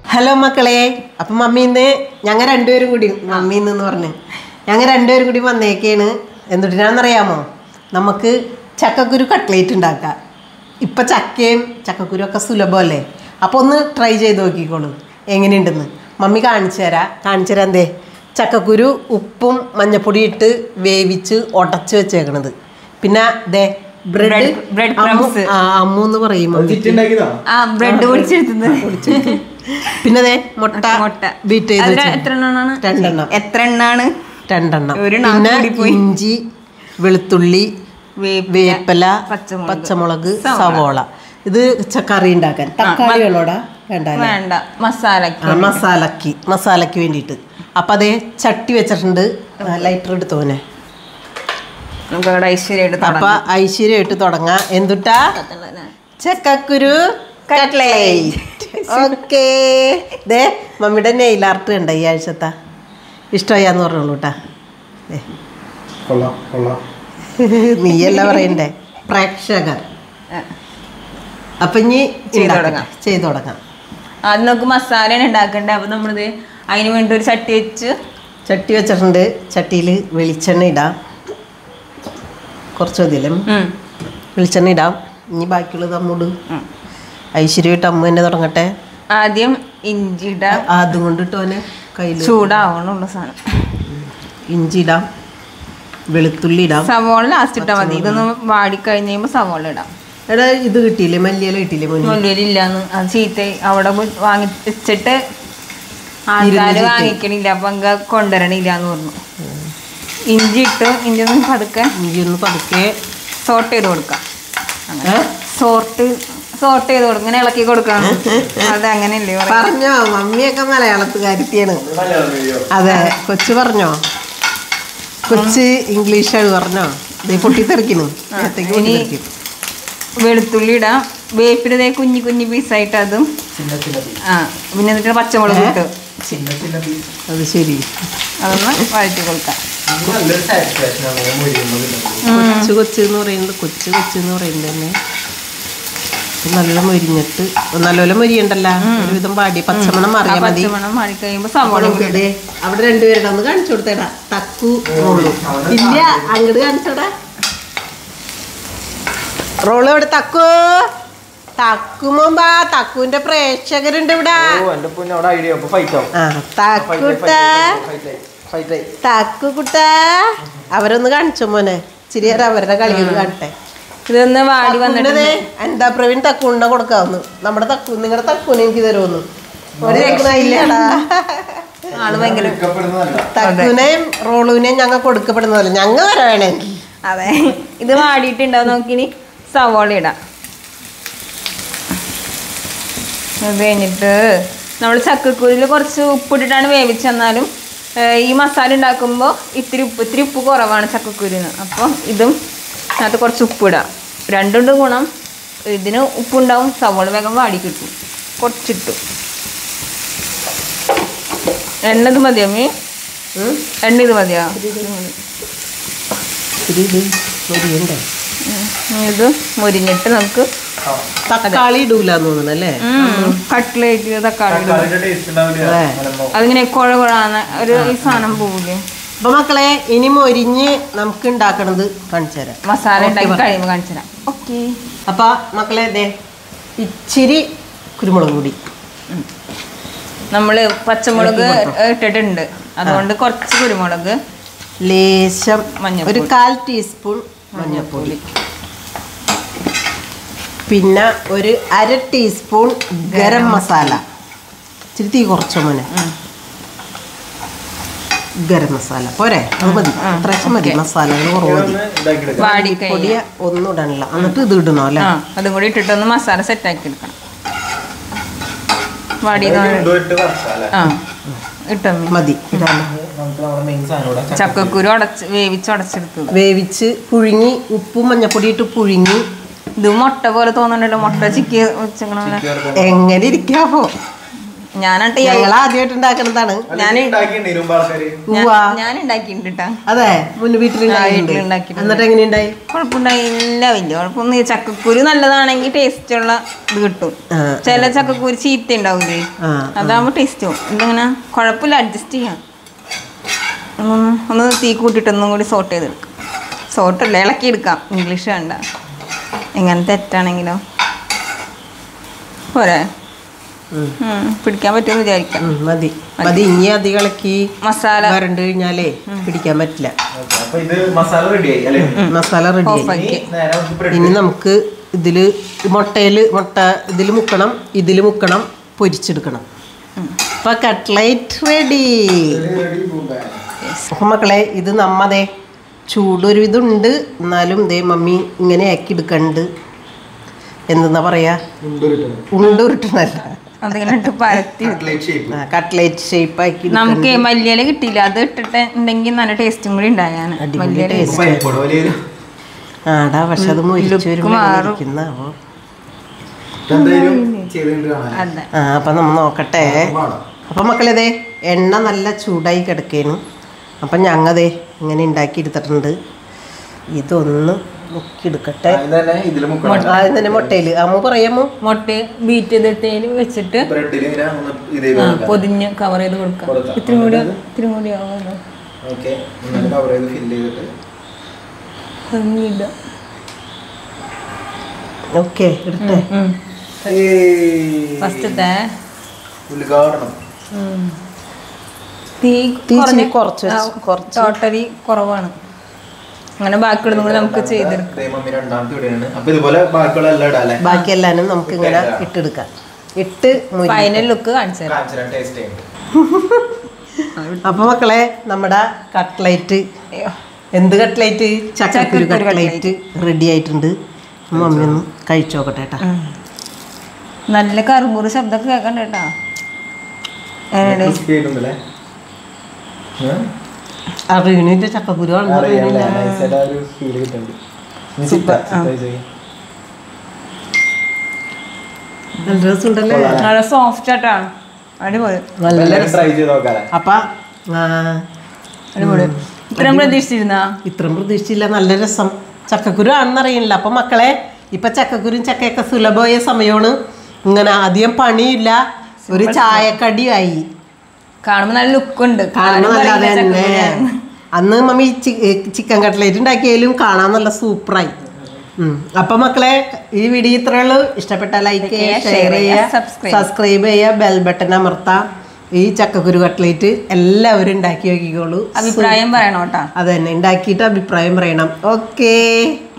Hello മക്കളെ അപ്പം mummy ഇന്ന് ഞങ്ങൾ രണ്ടുപേരും കൂടി മമ്മി എന്ന് പറഞ്ഞ് ഞങ്ങൾ രണ്ടുപേരും കൂടി വന്നേക്കാണ് എന്തുട്ടിനാണെന്നറിയാമോ നമുക്ക് ചക്കക്കുരു കട്ട്ലേറ്റ് ഉണ്ടാക്കാം ഇപ്പം ചക്കയും ചക്കക്കുരു ഒക്കെ സുലഭമല്ലേ അപ്പോൾ ഒന്ന് ട്രൈ ചെയ്ത് നോക്കിക്കോളൂ എങ്ങനെയുണ്ടെന്ന് മമ്മി കാണിച്ചു തരാം കാണിച്ചു തരാം എന്തേ ചക്കക്കുരു ഉപ്പും മഞ്ഞപ്പൊടി ഇട്ട് വേവിച്ച് ഉടച്ച് വെച്ചേക്കണത് പിന്നെ ദേ ബ്രെഡ് Bread- bread crumbs. ആ അമ്മു എന്ന് പറയും മമ്മി ആ ബ്രെഡ് പൊടിച്ചെടുത്തത് പിന്നെ ദേ മുട്ട മുട്ട ബീറ്റ് ചെയ്ത് അതിന് വെച്ചത്. എത്ര എണ്ണമാണ് രണ്ടെണ്ണം എത്ര എണ്ണാണ് രണ്ടെണ്ണം ഒരു നാക്ക് പിന്നെ കൂടി പോയി. ഇഞ്ചി വെളുത്തുള്ളി വേപ്പില, വേപ്പില പച്ചമുളക്, പച്ചമുളക് സവോള. സവോള ഇത് ച- കറി ഉണ്ടാക്കാൻ തക്കാളി വേണോടാ വേണ്ട അല്ലേ? വേണ്ട മസാല ആ, മസാലക്ക് മസാലക്ക് വേണ്ടിയിട്ട് അപ്പം അതേ ചട്ടി വെച്ചിട്ടുണ്ട് ലൈറ്റർ എടുത്തോനെ നമുക്ക് അവിടെ ഐശ്വര്യമായിട്ട് അപ്പൊ ഐശ്വര്യമായിട്ട് തുടങ്ങാം എന്തുട്ടാ ചക്കക്കുരു കട്ട്ലേറ്റ് ഓക്കേ ദേ മമ്മിയുടെ നെയിൽ ആർട്ട് ഉണ്ട് ഈ ആഴ്ചത്തെ ഇഷ്ടമായാന്ന് പറഞ്ഞോളൂ കേട്ടാ കൊള്ളാം കൊള്ളാം നീയല്ല പറയണ്ടേ പ്രേക്ഷകർ അപ്പൊ ഇനി ചെയ്ത് ഉണ്ടാക്കട്ടെ. തുടങ്ങാം. ചെയ്ത് തുടങ്ങാം ആദ്യം നമുക്ക് മസാലയാണ് ഉണ്ടാക്കേണ്ടത് അപ്പൊ നമ്മളിത് അതിന് വേണ്ടി ഒരു ചട്ടി വെച്ച് ചട്ടി വെച്ചിട്ടുണ്ട് ചട്ടിയിൽ വെളിച്ചെണ്ണ ഇടാം കുറച്ച് മതിയല്ലേ ഉം, വെളിച്ചെണ്ണ ഇടാം ഇനി ബാക്കിയുള്ളത് അമ്മോട് ഉം. ഐശ്വര്യമായിട്ട് അമ്മ തന്നെ തുടങ്ങട്ടെ ആദ്യം ഇഞ്ചി ഇടാം അതും കൊണ്ടിട്ട് അവനെ കയ്യിൽ ചൂടാവണുള്ള സാധനം ഇഞ്ചി ഇടാം വെളുത്തുള്ളി ഇടാം സവോള ലാസ്റ്റ് ഇട്ടാൽ മതി ഇതൊന്ന് വാടി കഴിഞ്ഞ് കഴിയുമ്പോൾ സവോള ഇടാം എടാ ഇത് കിട്ടിയില്ലേ മല്ലിയില കിട്ടിയില്ലേ മുന്നിൽ മുല്ലൂരില്ലാന്ന് അത് ചീത്ത അവിടെ പോയി വാങ്ങി വെച്ചിട്ട് ആൾക്കാർ ചീത്തയായി. വാങ്ങിക്കണില്ല അപ്പൊ അങ്ങ് കൊണ്ടുവരണില്ല എന്ന് പറഞ്ഞു ഇഞ്ചി ഇട്ട് ഇഞ്ചി ഒന്ന് പതുക്കെ ഇഞ്ചി ഒന്ന് പതുക്കെ സോർട്ട് ചെയ്ത് കൊടുക്കാം ഏ? സോർട്ട് സോർട്ട് ചെയ്ത് കൊടുക്കും ഇങ്ങനെ ഇളക്കി കൊടുക്കണം അത് അങ്ങനെയല്ലേ പറയാ പറഞ്ഞോ മമ്മിയൊക്കെ മലയാളത്തുകാരിത്തിയാണ് അതെ കൊച്ചു പറഞ്ഞോ കൊച്ച് ഇംഗ്ലീഷാണ് പറഞ്ഞോ ദേ പൊട്ടിത്തെറിക്കുന്നു നേരത്തേക്ക് ഇനി പൊട്ടിത്തെറിക്കും വെളുത്തുള്ളി ഇടാം വേപ്പിന് ദേ കുഞ്ഞി കുഞ്ഞി പീസായിട്ട് അതും ചിന്ന ചിന്ന പീസ് ആ പിന്നെ എന്നിട്ട് പച്ചമുളക് ഇട്ട് ചിന്ന ചിന്ന പീസ് അത് ശരി അതൊന്ന് വഴറ്റി കൊടുക്കാം നല്ലൊരു സാറ്റിസ്ഫാക്ഷൻ ആണ് ഞാൻ മുരിയുന്നത് കൊച്ചു കൊച്ചു എന്ന് പറയുന്നത് കൊച്ചു കൊച്ചു എന്ന് പറയുന്നത് തന്നെ ഇത് നല്ല മൊരിഞ്ഞിട്ട് നല്ലപോലെ മൊരിയണ്ടല്ല ഒരുവിധം പാടി പച്ചമണം ആ അറിയാൻ മതി പച്ചമണം മാറി കഴിയുമ്പോൾ അപ്പോൾ സവോള നമുക്ക് ദേ അവിടെ രണ്ടുപേരുടെ ഒന്ന് കാണിച്ചു കൊടുത്തേടാ തക്കു റോളു ഇല്ല അങ്ങോട്ട് കാണിച്ചോടാ റോള് ഇവിടെ തക്കു തക്കുമ്പോമ്പാ തക്കുവിന്റെ പ്രേക്ഷകരുണ്ട് ഇവിടെ ഓ എന്റെ പൊന്നെ അവിടെ ഐഡിയ അപ്പൊ ഫൈറ്റ് ആവും ആ തക്കുട്ട ഫൈറ്റ് ആയി തക്കു കുട്ട അവരൊന്ന് കാണിച്ചോ മോനെ ഇച്ചിരി നേരം അവരുടെ കളിയൊന്ന് കാണട്ടെ ഇതൊന്ന് വാടി വന്നിട്ട് തക്കുവിനതേ എന്താ പ്രവീൺ തക്കുണ്ട കൊടുക്കാവുന്നു നമ്മുടെ തക്കു നിങ്ങളുടെ തക്കുവിനെ എനിക്ക് തരുമെന്ന് ഒരു രക്ഷയില്ലടാ ആള് ഭയങ്കര എടുക്കപ്പെടുന്നതല്ല തക്കുവിനെയും റോളുവിനെയും ഞങ്ങൾ കൊടുക്കപ്പെടുന്നതല്ല ഞങ്ങൾ വരവേണമെങ്കിൽ അതെ ഇത് വാടിയിട്ടുണ്ടാവും നോക്കിനി സവോള ഇടാം അത് കഴിഞ്ഞിട്ട് നമ്മൾ ചക്കക്കുരിൽ കുറച്ച് ഉപ്പിട്ടിട്ടാണ് വേവിച്ചെന്നാലും ഏഹ്, ഈ മസാല ഉണ്ടാക്കുമ്പോൾ ഇത്തിരി ഉപ്പ് ഇത്തിരി ഉപ്പ് കുറവാണ് ചക്കക്കുരിന് അപ്പോൾ ഇതും അതിനകത്ത് കുറച്ച് ഉപ്പിടാം രണ്ടുണ്ട് ഗുണം ഇതിന് ഉപ്പുണ്ടാവും സവോള വേഗം വാടി കിട്ടും കുറച്ചിട്ടു എണ്ണ ഇത് മതിയോ മീ എണ്ണ ഇത് മതിയോ ഇത് മതി. ഇത്തിരി ഇത് മൊരിയണ്ടേ ഉം. ഇനി ഇത് മുരിഞ്ഞിട്ട് നമുക്ക് തക്കാളി ഇടൂലെന്ന് തോന്നുന്നു അല്ലേ കട്ട്ലേറ്റ് തക്കാളി ഇടും. തക്കാളിന്റെ ടേസ്റ്റ് ഉണ്ടാവില്ല അതെ. മലമ്പോ. അതിങ്ങനെ കുഴ കുഴാന്ന് ഒരു ഈ സാധനം പോവില്ലേ അപ്പൊ മക്കളെ ഇനി മൊരിഞ്ഞ് നമുക്ക് ഉണ്ടാക്കണത് കാണിച്ചു തരാം മസാല ഓക്കേ, ഉണ്ടാക്കി പറ. കഴിയുമ്പോൾ കാണിച്ചു തരാം ഓക്കെ അപ്പൊ മക്കളെ ദേ ഇച്ചിരി കുരുമുളക് പൊടി നമ്മൾ പച്ചമുളക് ഇളക്കി ഇട്ടിട്ടുണ്ട് അതുകൊണ്ട് കുറച്ച് കുരുമുളക് ലേശം മഞ്ഞൾപ്പൊടി. ഒരു കാൽ ടീസ്പൂൺ മഞ്ഞൾപ്പൊടി പിന്നെ ഒരു അര ടീസ്പൂൺ ഗരം മസാല ഇച്ചിരി തീ കുറച്ചോ മോനെ ഗരം മസാല പോരെ അത് മതി അത്രയ്ക്ക് മതി മസാലകൾ കുറവ് മതി ഇതൊന്ന് ഇതാക്കിയെടുക്കാം. വാടി പൊടി കഴിഞ്ഞാൽ ഒന്നും ഇടണില്ല എന്നിട്ട് ഇത് ഇടണോ അല്ലേ ആ അതും കൂടി ഇട്ടിട്ടൊന്ന് മസാല സെറ്റ് ആക്കി എടുക്കണം വാടി അതായത് ഉണ്ടോ ഇട്ട് വറുത്താലേ? ആ ഇട്ടമ്മി മതി ഇടാലോ നമുക്ക് നമ്മുടെ മെയിൻ സാധനം ഇവിടെ ചക്ക. ചക്കക്കുരു ഉടച്ച് വേവിച്ച് ഉടച്ചെടുത്തത് വേവിച്ച് പുഴുങ്ങി ഉപ്പും മഞ്ഞപ്പൊടി ഇട്ട് പുഴുങ്ങി ഇത് മുട്ട പോലെ തോന്നുന്നുണ്ടല്ലോ മുട്ട ചിക്കി വെച്ചേക്കണ പോലെ. ചിക്കി വറുത്തത്. എങ്ങനെ ഇരിക്കാവോ ഞാനാട്ടെ ഞങ്ങൾ ആദ്യമായിട്ട് ഉണ്ടാക്കുന്നതാണ് ഞാൻ ഉണ്ടാക്കിയിട്ടുണ്ട് ഇരുമ്പ് ആൾക്കാര് ഉവ്വാ. ഞാൻ ഉണ്ടാക്കിയിട്ടുണ്ട് കേട്ടാ അതെ മുന്ന് വീട്ടിലുണ്ടായിട്ടുണ്ട് വീട്ടിലുണ്ടാക്കിയിട്ടുണ്ട്. എന്നിട്ട് എങ്ങനെയുണ്ടായി കുഴപ്പമുണ്ടായില്ല വലിയ കുഴപ്പമൊന്നും ഇല്ല. ചക്കക്കുരു നല്ലതാണെങ്കിൽ ടേസ്റ്റ് ഉള്ള ഇത് കിട്ടും ആ, ചില ചക്കക്കുരു ചീത്ത ഉണ്ടാവില്ലേ ആ അതാകുമ്പോൾ ടേസ്റ്റ് പോകും ഇതിങ്ങനെ കുഴപ്പമില്ല അഡ്ജസ്റ്റ് ചെയ്യാം ഒന്ന് ഒന്ന് തീ കൂട്ടിയിട്ട് ഒന്നും കൂടി സോട്ട് ചെയ്തെടുക്കാം സോട്ടല്ല ഇളക്കി എടുക്കാം ഇംഗ്ലീഷ് വേണ്ട എങ്ങനെ തെറ്റാണെങ്കിലോ പോരെ ഉം. ഉം, പിടിക്കാൻ പറ്റുമെന്ന് വിചാരിക്കാം ഉം, മതി മതി ഇനി അധികം ഇളക്കി മസാല വരണ്ട് കഴിഞ്ഞാലേ പിടിക്കാൻ പറ്റില്ല ഓക്കേ, അപ്പൊ ഇത് മസാല റെഡി ആയി അല്ലേ മസാല റെഡി ഓഫ് ഇനി ആക്കി നേരെ നമുക്ക് bread. ഇനി നമുക്ക് ഇതില് മുട്ടയില് മുട്ട ഇതില് മുക്കണം ഇതില് മുക്കണം പൊരിച്ചെടുക്കണം അപ്പൊ കട്ട്ലൈറ്റ് റെഡി അപ്പൊ മക്കളെ ഇത് നമ്മതേ ചൂടൊരു ഇതുണ്ട് എന്നാലും ദേ മമ്മി ഇങ്ങനെ ആക്കി എടുക്കണ്ട് എന്തെന്നാ പറയാ ഉണ്ട ഉരുട്ടണല്ല അതിങ്ങനെ ഇട്ട് പരത്തി Cutlet shape. കട്ട്ലേറ്റ് ഷേപ്പ് ആക്കി നമുക്ക് മല്ലിയില കിട്ടിയില്ല അത് ഇട്ടിട്ട് ഉണ്ടെങ്കിൽ നല്ല ടേസ്റ്റും കൂടി ഉണ്ടായാണ് അടിപൊളി മല്ലിയില taste. പരിപ്പോടെ വലിയൊരു ആടാ പക്ഷെ അത് മൊരിച്ചു look വരുമ്പോ മാറും. ഇരിക്കുന്നാവോ എന്തായാലും ചെയ്തിട്ട് കാണാം അതെ ആ അപ്പം നമ്മൾ നോക്കട്ടെ അപ്പം മക്കളിതേ എണ്ണ നല്ല ചൂടായി കിടക്കേനു അപ്പം ഞങ്ങതേ ഇങ്ങനെ ഉണ്ടാക്കി എടുത്തിട്ടുണ്ട് ഇതൊന്ന് മുക്കിയെടുക്കട്ടെ ഇത് തന്നെ ഇതില് മുക്കണം ആദ്യം തന്നെ മുട്ടയിൽ അമ്മ പറയാമോ മുട്ട ബീറ്റ് ചെയ്തിട്ടേല് വെച്ചിട്ട് ബ്രെഡിൽ ഇങ്ങനെ ഒന്ന് ഇത് ആ, ചെയ്ത് പൊതിഞ്ഞ് കവർ ചെയ്ത് കൊടുക്കാം കൊടുക്കാം. ഇത്തിരി കൂടി ഇത്തിരി കൂടി ആവുമല്ലോ ഓക്കെ കവർ ചെയ്ത് ഫില്ല് ചെയ്തിട്ട് ഭംഗിയില്ല ഓക്കെ എടുത്തേ ഫസ്റ്റത്തെ ഉദ്ഘാടനം തീ തീ ഇച്ചിരി കുറച്ച് വെച്ച്- കുറച്ച് ടോട്ടലി കുറവാണ് അങ്ങനെ ബാക്കിയുള്ളതും കൂടി നമുക്ക് ചെയ്തെടുക്കാം ദേ മമ്മി രണ്ടാമത്തെ ഇവിടെയാണ് അപ്പൊ ഇതുപോലെ ബാക്കിയുള്ള എല്ലാം ഇടാം അല്ലേ ബാക്കി എല്ലാനും നമുക്ക് ഇങ്ങനെ ഇട്ടെടുക്കാം ഇട്ട് മുരി ഫൈനൽ ലുക്ക് കാണിച്ചു തരാം കാണിച്ചു ടേസ്റ്റ് ചെയ്യുന്നുണ്ട് അപ്പൊ മക്കളെ നമ്മുടെ കട്ട്ലൈറ്റ് അയ്യോ. എന്ത് കട്ട്ലൈറ്റ് ചക്കക്കുരു ചക്കക്കുരു കട്ട്ലൈറ്റ് റെഡി ആയിട്ടുണ്ട് മമ്മി ഒന്ന് കഴിച്ചു നോക്കട്ടെ കേട്ടാ നല്ല കറുമുറ് ശബ്ദമൊക്കെ കേൾക്കണ്ട കേട്ടാ എങ്ങനെയുണ്ട്? ക്രിസ്പി ആയിട്ടുണ്ടല്ലേ ഉം. അറിയണില്ല ചക്കക്കുരു ആണെന്ന് അറിയാം അറിയണില്ല അല്ലേ? Nice ആയിട്ട് ആ ഒരു feel കിട്ടുന്നുണ്ട്. ഇനി ചിത്ത, ചിത്ത ചെയ്യ്. നല്ല രസമുണ്ടല്ലേ നല്ല സോഫ്റ്റ് ആയിട്ടാണ് അടിപൊളി നല്ല എല്ലാവരും try ചെയ്ത് നോക്കാല്ലേ? അപ്പ ആ, അടിപൊളി ഇത്രയും പ്രതീക്ഷിച്ചിരുന്നാ ഇത്രയും പ്രതീക്ഷിച്ചില്ല നല്ല രസം ചക്കക്കുരു ആണെന്ന് അറിയണില്ല അപ്പൊ മക്കളെ ഇപ്പൊ ചക്കക്കുരും ചക്കയൊക്കെ സുലഭമായ സമയമാണ് ഇങ്ങനെ അധികം പണിയില്ല ഒരു ചായക്കടിയായി കാണുമ്പോ നല്ല ലുക്കുണ്ട് കാണാൻ നല്ല അത് തന്നെ അന്ന് മമ്മി ചിക്കൻ കട്ട്ലേറ്റ് ഉണ്ടാക്കിയാലും കാണാൻ നല്ല സൂപ്പറായി ഉം. അപ്പൊ മക്കളെ ഈ വീഡിയോ ഇത്രയേ ഉള്ളൂ ഇഷ്ടപ്പെട്ട ലൈക്ക് ചെയ്യുക ഷെയർ ചെയ്യുക subscribe. സബ്സ്ക്രൈബ് ചെയ്യുക ബെൽ ബട്ടൺ അമർത്താം ഈ ചക്കക്കുരു കട്ട്ലേറ്റ് എല്ലാവരും ഉണ്ടാക്കി നോക്കിക്കോളൂ അഭിപ്രായം പറയണോട്ടാ അത് തന്നെ ഉണ്ടാക്കിയിട്ട് അഭിപ്രായം പറയണം ഓക്കേ